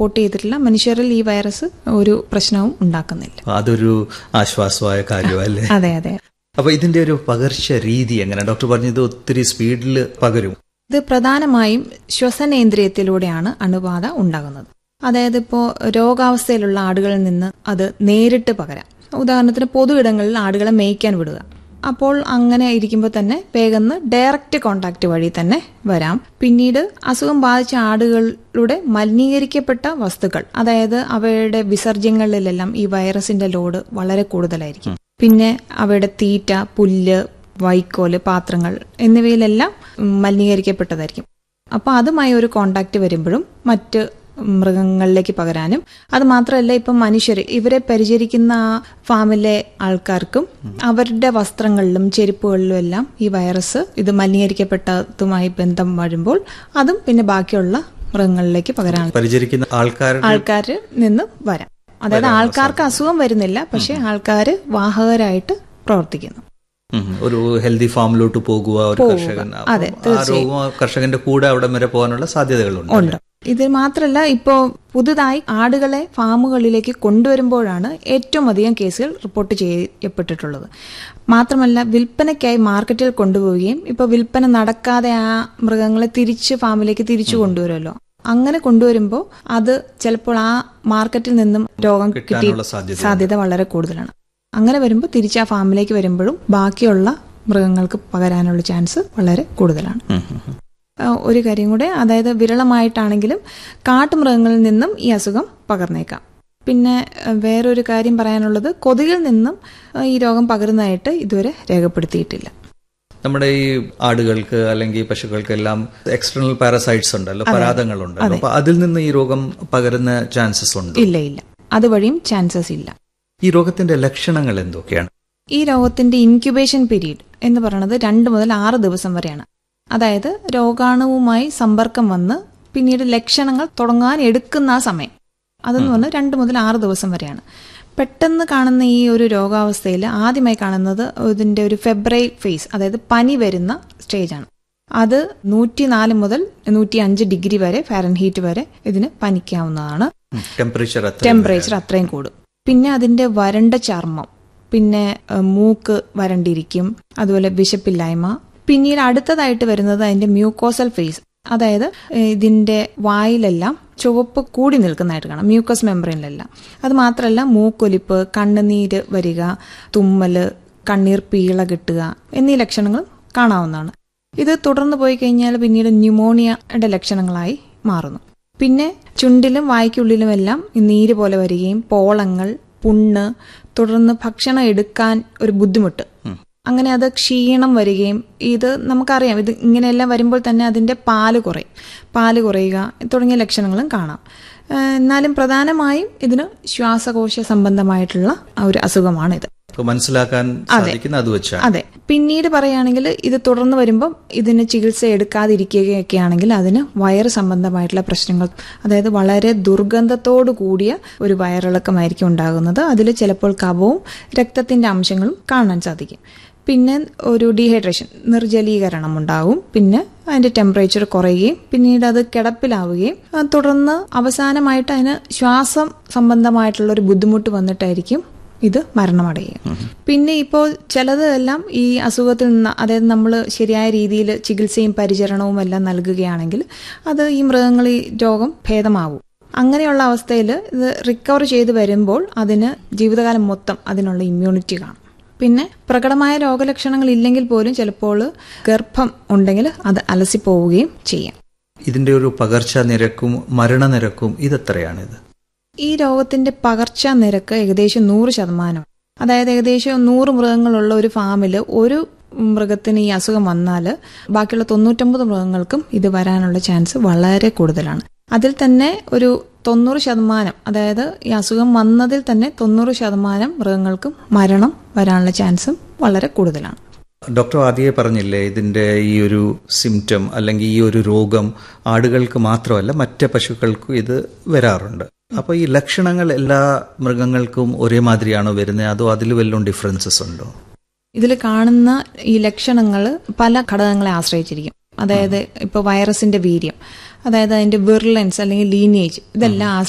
Report ചെയ്തിട്ടില്ല മനുഷ്യരിൽ ഈ വൈറസ് ഒരു പ്രശ്നവും ഉണ്ടാക്കുന്നില്ല അതൊരു ആശ്വാസമായ കാര്യമല്ലേ അതെ അതെ അപ്പൊ ഇതിന്റെ ഒരു പകർച്ച രീതി എങ്ങനെ ഡോക്ടർ പറഞ്ഞത് ഒത്തിരി സ്പീഡിൽ പകരും ഇത് പ്രധാനമായും ശ്വസനേന്ദ്രിയത്തിലൂടെയാണ് അണുബാധ ഉണ്ടാകുന്നത് അതായത് ഇപ്പോൾ രോഗാവസ്ഥയിലുള്ള ആടുകളിൽ നിന്ന് അത് നേരിട്ട് പകരാം ഉദാഹരണത്തിന് പൊതു ഇടങ്ങളിൽ ആടുകളെ മേയ്ക്കാൻ വിടുക അപ്പോൾ അങ്ങനെ ഇരിക്കുമ്പോൾ തന്നെ വേഗം ഡയറക്റ്റ് കോണ്ടാക്ട് വഴി തന്നെ വരാം പിന്നീട് അസുഖം ബാധിച്ച ആടുകളുടെ മലിനീകരിക്കപ്പെട്ട വസ്തുക്കൾ അതായത് അവയുടെ വിസർജ്യങ്ങളിലെല്ലാം ഈ വൈറസിന്റെ ലോഡ് വളരെ കൂടുതലായിരിക്കും പിന്നെ അവയുടെ തീറ്റ പുല്ല് വൈക്കോല് പാത്രങ്ങൾ എന്നിവയിലെല്ലാം മലിനീകരിക്കപ്പെട്ടതായിരിക്കും അപ്പോൾ അതുമായി ഒരു കോണ്ടാക്ട് വരുമ്പോഴും മറ്റ് മൃഗങ്ങളിലേക്ക് പകരാനും അത് മാത്രമല്ല ഇപ്പം മനുഷ്യർ ഇവരെ പരിചരിക്കുന്ന ആ ഫാമിലെ ആൾക്കാർക്കും അവരുടെ വസ്ത്രങ്ങളിലും ചെരുപ്പുകളിലും എല്ലാം ഈ വൈറസ് ഇത് മലിനീകരിക്കപ്പെട്ടതുമായി ബന്ധം വരുമ്പോൾ അതും പിന്നെ ബാക്കിയുള്ള മൃഗങ്ങളിലേക്ക് പകരാൻ പരിചരിക്കുന്ന ആൾക്കാരുടെ ആൾക്കാരിൽ നിന്ന് വരാം അതായത് ആൾക്കാർക്ക് അസുഖം വരുന്നില്ല പക്ഷെ ആൾക്കാർ വാഹകരായിട്ട് പ്രവർത്തിക്കുന്നു ഉം. ഒരു ഹെൽത്തി ഫാമിലോട്ട് പോകുക ഒരു കർഷകൻ അതെ, അപ്പം ആ രോഗം ആ കർഷകന്റെ കൂടെ അവിടെ വരെ പോകാനുള്ള സാധ്യതകളുണ്ട് ഉണ്ട് ഇത് മാത്രമല്ല ഇപ്പോൾ പുതുതായി ആടുകളെ ഫാമുകളിലേക്ക് കൊണ്ടുവരുമ്പോഴാണ് ഏറ്റവും അധികം കേസുകൾ റിപ്പോർട്ട് ചെയ്യപ്പെട്ടിട്ടുള്ളത് മാത്രമല്ല വിൽപ്പനയ്ക്കായി മാർക്കറ്റിൽ കൊണ്ടുപോവുകയും ഇപ്പോൾ വിൽപ്പന നടക്കാതെ ആ മൃഗങ്ങളെ തിരിച്ച് ഫാമിലേക്ക് തിരിച്ചു കൊണ്ടുവരുമല്ലോ അങ്ങനെ കൊണ്ടുവരുമ്പോൾ അത് ചിലപ്പോൾ ആ മാർക്കറ്റിൽ നിന്നും രോഗം കിട്ടി കിട്ടാനുള്ള സാധ്യത സാധ്യത വളരെ കൂടുതലാണ് അങ്ങനെ വരുമ്പോൾ തിരിച്ച് ആ ഫാമിലേക്ക് വരുമ്പോഴും ബാക്കിയുള്ള മൃഗങ്ങൾക്ക് പകരാനുള്ള ചാൻസ് വളരെ കൂടുതലാണ് ഉം, ഉം, ഉം. ആ, ഒരു കാര്യം കൂടെ അതായത് വിരളമായിട്ടാണെങ്കിലും കാട്ടുമൃഗങ്ങളിൽ നിന്നും ഈ അസുഖം പകർന്നേക്കാം പിന്നെ ആ, വേറൊരു കാര്യം പറയാനുള്ളത് കൊതുകിൽ നിന്നും ആ, ഈ രോഗം പകരുന്നതായിട്ട് ഇതുവരെ രേഖപ്പെടുത്തിയിട്ടില്ല നമ്മുടെ ഈ ആടുകൾക്ക് അല്ലെങ്കിൽ പശുക്കൾക്കെല്ലാം എക്സ്റ്റേണൽ പാരസൈറ്റ്സ് ഉണ്ടല്ലോ പരാതങ്ങളുണ്ടല്ലോ അപ്പൊ അതിൽ നിന്ന് ഈ രോഗം പകരുന്ന ചാൻസസ് ഉണ്ട് ഇല്ല ഇല്ല അതുവഴിയും ചാൻസസ് ഇല്ല ഈ രോഗത്തിന്റെ ലക്ഷണങ്ങൾ എന്തൊക്കെയാണ് ഈ രോഗത്തിന്റെ ഇൻക്യുബേഷൻ പീരീഡ് എന്ന് പറയുന്നത് രണ്ട് മുതൽ ആറ് ദിവസം വരെയാണ് അതായത് രോഗാണുവുമായി സമ്പർക്കം വന്ന് പിന്നീട് ലക്ഷണങ്ങൾ തുടങ്ങാൻ എടുക്കുന്ന ആ സമയം അതെന്ന് പറഞ്ഞാൽ രണ്ട് മുതൽ ആറ് ദിവസം വരെയാണ് പെട്ടെന്ന് കാണുന്ന ഈ ഒരു രോഗാവസ്ഥയിൽ ആദ്യമായി കാണുന്നത് ഇതിന്റെ ഒരു ഫെബ്രൈൽ ഫേസ് അതായത് പനി വരുന്ന സ്റ്റേജാണ് അത് നൂറ്റിനാല് മുതൽ നൂറ്റി അഞ്ച് ഡിഗ്രി വരെ ഫാരൻഹീറ്റ് വരെ ഇതിന് പനിക്കാവുന്നതാണ് ടെമ്പറേച്ചർ അത്ര ടെമ്പറേച്ചർ അത്രയും കൂടും പിന്നെ അതിന്റെ വരണ്ട ചർമ്മം പിന്നെ ഏഹ്, മൂക്ക് വരണ്ടിരിക്കും അതുപോലെ വിശപ്പില്ലായ്മ പിന്നീട് അടുത്തതായിട്ട് വരുന്നത് അതിന്റെ മ്യൂക്കോസൽ ഫേസ് അതായത് ഏഹ്, ഇതിന്റെ വായിലെല്ലാം ചുവപ്പ് കൂടി നിൽക്കുന്നതായിട്ട് കാണാം മ്യൂക്കസ് മെമ്പറിനിലെല്ലാം അത് മാത്രമല്ല മൂക്കൊലിപ്പ് കണ്ണുനീര് വരിക തുമ്മല് കണ്ണീർ പീള കിട്ടുക എന്നീ ലക്ഷണങ്ങൾ കാണാവുന്നതാണ് ഇത് തുടർന്ന് പോയി കഴിഞ്ഞാൽ പിന്നീട് ന്യൂമോണിയയുടെ ലക്ഷണങ്ങളായി മാറുന്നു പിന്നെ ചുണ്ടിലും വായ്ക്കുള്ളിലുമെല്ലാം ഈ നീര് പോലെ വരികയും പോളങ്ങൾ പുണ്ണ് തുടർന്ന് ഭക്ഷണം എടുക്കാൻ ഒരു ബുദ്ധിമുട്ട് അങ്ങനെ അത് ക്ഷീണം വരികയും ഇത് നമുക്കറിയാം ഇത് ഇങ്ങനെയെല്ലാം വരുമ്പോൾ തന്നെ അതിന്റെ പാല് കുറയും പാല് കുറയുക തുടങ്ങിയ ലക്ഷണങ്ങളും കാണാം ഏഹ് എന്നാലും പ്രധാനമായും ഇതിന് ശ്വാസകോശ സംബന്ധമായിട്ടുള്ള ആ ഒരു അസുഖമാണിത് ഇപ്പൊ മനസ്സിലാക്കാൻ സാധിക്കുന്ന അത് വെച്ചാണ് അതെ പിന്നീട് പറയുകയാണെങ്കിൽ ഇത് തുടർന്ന് വരുമ്പോൾ ഇതിന് ചികിത്സ എടുക്കാതിരിക്കുകയൊക്കെ ആണെങ്കിൽ അതിന് വയറ് സംബന്ധമായിട്ടുള്ള പ്രശ്നങ്ങൾ അതായത് വളരെ ദുർഗന്ധത്തോടു കൂടിയ ഒരു വയറിളക്കമായിരിക്കും ഉണ്ടാകുന്നത് അതിൽ ചിലപ്പോൾ കഫവും രക്തത്തിന്റെ അംശങ്ങളും കാണാൻ സാധിക്കും പിന്നെ ഒരു ഡീഹൈഡ്രേഷൻ നിർജ്ജലീകരണം ഉണ്ടാവും പിന്നെ അതിന്റെ ടെമ്പറേച്ചർ കുറയുകയും പിന്നീട് അത് കിടപ്പിലാവുകയും ആ, തുടർന്ന് അവസാനമായിട്ട് അതിന് ശ്വാസം സംബന്ധമായിട്ടുള്ള ഒരു ബുദ്ധിമുട്ട് വന്നിട്ടായിരിക്കും ഇത് മരണമടയുക പിന്നെ ഇപ്പോൾ ചിലത് എല്ലാം ഈ അസുഖത്തിൽ നിന്ന് അതായത് നമ്മൾ ശരിയായ രീതിയിൽ ചികിത്സയും പരിചരണവും എല്ലാം നൽകുകയാണെങ്കിൽ അത് ഈ മൃഗങ്ങൾ ഈ രോഗം ഭേദമാവും അങ്ങനെയുള്ള അവസ്ഥയിൽ ഇത് റിക്കവർ ചെയ്ത് വരുമ്പോൾ അതിന് ജീവിതകാലം മൊത്തം അതിനുള്ള ഇമ്മ്യൂണിറ്റി കാണും പിന്നെ പ്രകടമായ രോഗലക്ഷണങ്ങൾ ഇല്ലെങ്കിൽ പോലും ചിലപ്പോൾ ഗർഭം ഉണ്ടെങ്കിൽ അത് അലസിപ്പോവുകയും ചെയ്യാം ഇതിന്റെ ഒരു പകർച്ച നിരക്കും മരണനിരക്കും ഇതെത്രയാണിത് ഈ രോഗത്തിന്റെ പകർച്ചാ നിരക്ക് ഏകദേശം നൂറ് ശതമാനം അതായത് ഏകദേശം നൂറ് മൃഗങ്ങളുള്ള ഒരു ഫാമിൽ ഒരു മൃഗത്തിന് ഈ അസുഖം വന്നാൽ ബാക്കിയുള്ള തൊണ്ണൂറ്റൊമ്പത് മൃഗങ്ങൾക്കും ഇത് വരാനുള്ള ചാൻസ് വളരെ കൂടുതലാണ് അതിൽ തന്നെ ഒരു തൊണ്ണൂറ് ശതമാനം അതായത് ഈ അസുഖം വന്നതിൽ തന്നെ തൊണ്ണൂറ് ശതമാനം മൃഗങ്ങൾക്കും മരണം വരാനുള്ള ചാൻസും വളരെ കൂടുതലാണ് ഡോക്ടർ ആദ്യമേ പറഞ്ഞില്ലേ ഇതിന്റെ ഈ ഒരു സിംറ്റം അല്ലെങ്കിൽ ഈ ഒരു രോഗം ആടുകൾക്ക് മാത്രമല്ല മറ്റ് പശുക്കൾക്കും ഇത് വരാറുണ്ട് അപ്പൊ ഈ ലക്ഷണങ്ങൾ എല്ലാ മൃഗങ്ങൾക്കും ഒരേ മാതിരിയാണോ വരുന്നത് അതോ അതിൽ വല്ലതും ഡിഫറൻസസ് ഉണ്ടോ ഇതിൽ കാണുന്ന ഈ ലക്ഷണങ്ങൾ പല ഘടകങ്ങളെ ആശ്രയിച്ചിരിക്കും അതായത് ഇപ്പോൾ വൈറസിന്റെ വീര്യം അതായത് അതിന്റെ വിർലൻസ് അല്ലെങ്കിൽ ലീനേജ് ഇതെല്ലാം